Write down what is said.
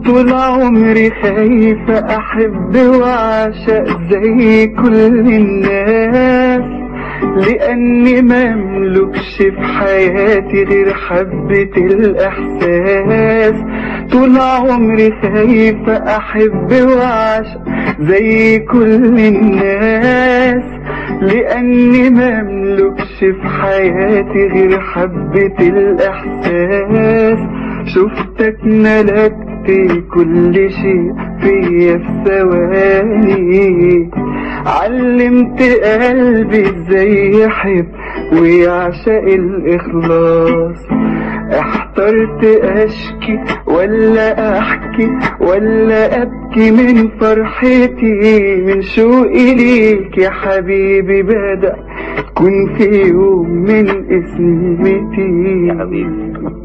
طول عمري خايفة أحب وأعشق زي كل الناس لأني مملكش في حياتي غير حبة الإحساس طول عمري خايفة أحب وأعشق زي كل الناس لأني مملكش في حياتي غير حبة الإحساس شفتك ملكت كل شيء فيا في ثواني علمت قلبي ازاي يحب ويعشق الإخلاص احترت اشكي ولا احكي ولا ابكي من فرحتي من شوقي ليك يا حبيبي بدأ تكون في يوم من اسمتي يا حبيبي